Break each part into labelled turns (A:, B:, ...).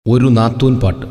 A: ഒരു നാത്തൂൻ പാട്ട്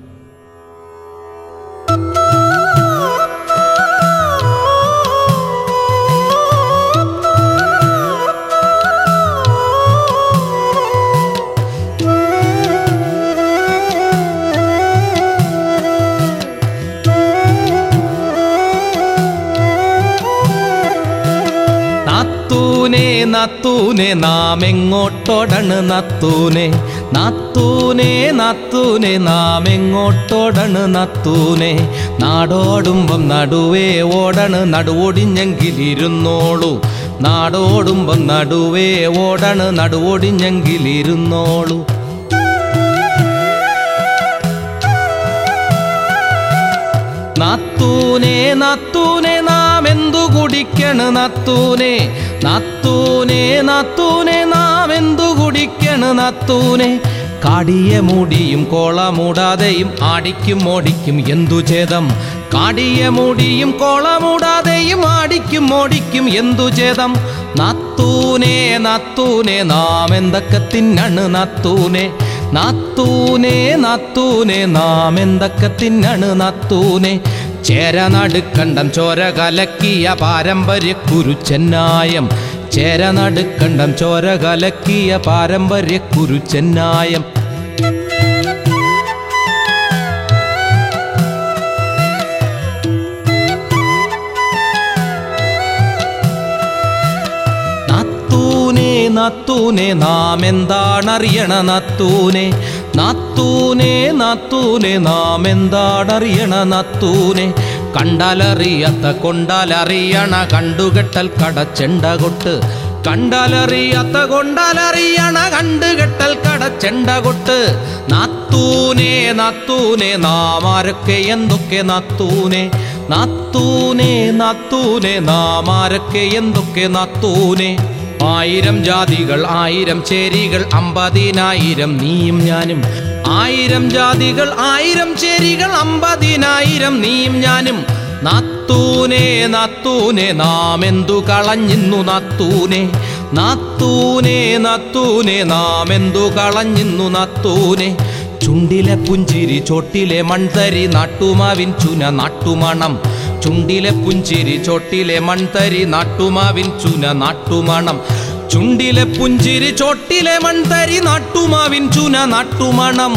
B: നാത്തൂനെ നാത്തൂനെ നാം എങ്ങോട്ടോടണ് നാത്തൂനെ നാത്തൂനെ നാത്തൂനെ നാം എങ്ങോട്ടോടണ് നാത്തൂനെ നാടോടുമ്പം നടുവേ ഓടണ് നടുവൊടിഞ്ഞെങ്കിലിരുന്നോളൂ നാടോടുമ്പം നടുവേ ഓടണ് നടുവൊടിഞ്ഞെങ്കിലിരുന്നോളൂ നാത്തൂനെ നാത്തൂനെ നാം എന്തു കുടിക്കണ് നാത്തൂനെ നാത്തൂനെ നാത്തൂനെ നാം എന്തു കുടിക്കണ് നാത്തൂനെ കാടിയ മൂടിയും കോള മൂടാതെയും ആടിക്കും ഓടിക്കും എന്തു ഛേദം കാടിയ മൂടിയും കോള മൂടാതെയും ആടിക്കും ഓടിക്കും എന്തു ഛേദം നാത്തൂനെ നാത്തൂനെ നാം എന്തൊക്കെ തിന്നണ് നാത്തൂനെ നാത്തൂനെ നാത്തൂനെ നാം എന്തൊക്കെ തിന്നണ് നാത്തൂനെ ചേര നടുക്കണ്ടം ചോര കലക്കിയ പാരമ്പര്യ കുരുച്ചെന്നായം ചേര നടുക്കണ്ടം ചോര കലക്കിയ പാരമ്പര്യ കുരുച്ചെന്നായം നാത്തൂനെ നാത്തൂനെ നാം എന്താണറിയണ നാത്തൂനെ നാത്തൂനെ നാത്തൂനെ നാം എന്താണറിയണ നാത്തൂനെ കണ്ടാലറിയാത്ത കൊണ്ടാലറിയണ കണ്ടുകെട്ടൽ കടച്ചെണ്ട കൊട്ട് കണ്ടാലറിയാത്ത കൊണ്ടാലറിയണ കണ്ടുകെട്ടൽ കടച്ചെണ്ട കൊട്ട് നാത്തൂനെ നാത്തൂനെ നാം ആരൊക്കെ എന്തൊക്കെ നാത്തൂനെ നാത്തൂനെ നാത്തൂനെ നാം ആരൊക്കെ എന്തൊക്കെ നാത്തൂനെ ആയിരം ജാതികൾ ആയിരം ചേരികൾ അമ്പതിനായിരം നീയും ഞാനും ആയിരം ജാതികൾ ആയിരം ചേരികൾ അമ്പതിനായിരം നീയും ഞാനും നാത്തൂനെ നാത്തൂനെ നാം എന്തു കളഞ്ഞിന്നു നാത്തൂനെ നാത്തൂനെ നാത്തൂനെ നാം എന്തു കളഞ്ഞിന്നു നാത്തൂനെ ചുണ്ടിലെ പുഞ്ചിരി ചോട്ടിലെ മൺതരി നാട്ടുമാവിൻ ചുന നാട്ടുമണം ചുണ്ടിലെ പുഞ്ചിരി ചോട്ടിലെ മൺതരി നാട്ടുമാവിൻ ചുന നാട്ടുമണം ചുണ്ടിലെ പുഞ്ചിരി ചോട്ടിലെ മൺതരി നാട്ടുമാവിൻ ചുന നാട്ടുമണം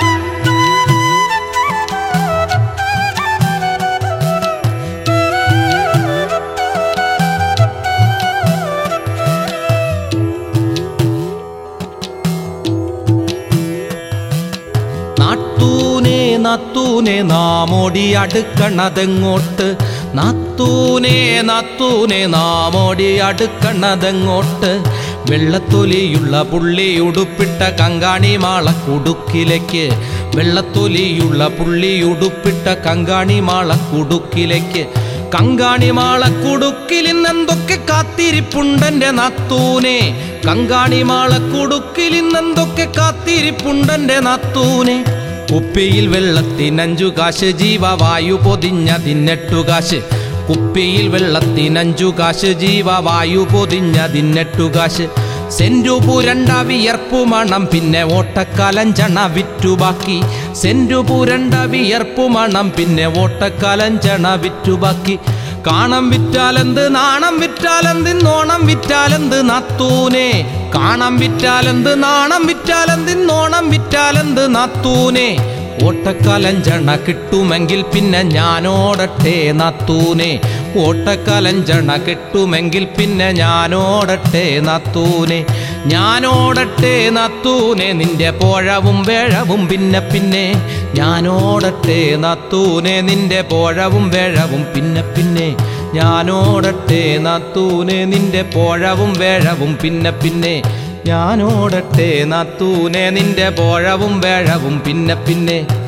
B: നാത്തൂനെ നാത്തൂനെ നാമോടി അടുക്കണതെങ്ങോട്ട് നാത്തൂനെ നാത്തൂനെ നാമോടി അടുക്കണതെങ്ങോട്ട് വെള്ളത്തൊലിയുള്ള പുള്ളി ഉടുപ്പിട്ട കങ്കാണി മാള കുടുക്കിലേക്ക് വെള്ളത്തൊലിയുള്ള പുള്ളി ഉടുപ്പിട്ട കങ്കാണി മാള കുടുക്കിലേക്ക് കങ്കാണി മാള കുടുക്കിൽ ഇന്നെന്തൊക്കെ കാത്തിരിപ്പുണ്ടെന്റെ നാത്തൂനെ കങ്കാണി മാള കുടുക്കിൽ ഇന്നെന്തൊക്കെ കാത്തിരിപ്പുണ്ടെന്റെ നാത്തൂനെ കുപ്പിയിൽ വെള്ളത്തിനഞ്ചു കാശ് ജീവവായു പൊതിഞ്ഞതിനെട്ടു കാശ് കുപ്പിയിൽ വെള്ളത്തിനഞ്ചു കാശ് ജീവവായു പൊതിഞ്ഞതിനെട്ടു കാശ് സെന്റു പുരണ്ട വിയർപ്പു മണം പിന്നെ ഓട്ടക്കലഞ്ചണ വിറ്റുബാക്കി സെന്റു പുരണ്ട വിയർപ്പു മണം പിന്നെ ഓട്ടക്കലഞ്ചണ വിറ്റുബാക്കി കാണം വിറ്റാലെന്ത് നാണം വിറ്റാലെന്ത് നോണം വിറ്റാലെന്ത് നാത്തൂനെ കാണം വിറ്റാലെന്ത് നാണം വിറ്റാലെന്ത് നോണം വിറ്റാലെന്ത് നാത്തൂനെ ഓട്ടക്കലഞ്ചണ കിട്ടുമെങ്കിൽ പിന്നെ ഞാനോടട്ടെ നാത്തൂനെ ഓട്ടക്കലഞ്ചണ കിട്ടുമെങ്കിൽ പിന്നെ ഞാനോടട്ടെ നാത്തൂനെ ഞാനോടട്ടെ നാത്തൂനെ നിന്റെ പോഴവും വേഴവും പിന്നെ പിന്നെ ഞാനോടട്ടെ നാത്തൂനെ നിന്റെ പോഴവും വേഴവും പിന്നെ പിന്നെ ഞാനോടട്ടെ നാത്തൂനെ നിന്റെ പോഴവും വേഴവും പിന്നെ പിന്നെ ഞാനോടട്ടെ നാത്തൂനെ നിന്റെ പോഴവും വേഴവും പിന്നെ പിന്നെ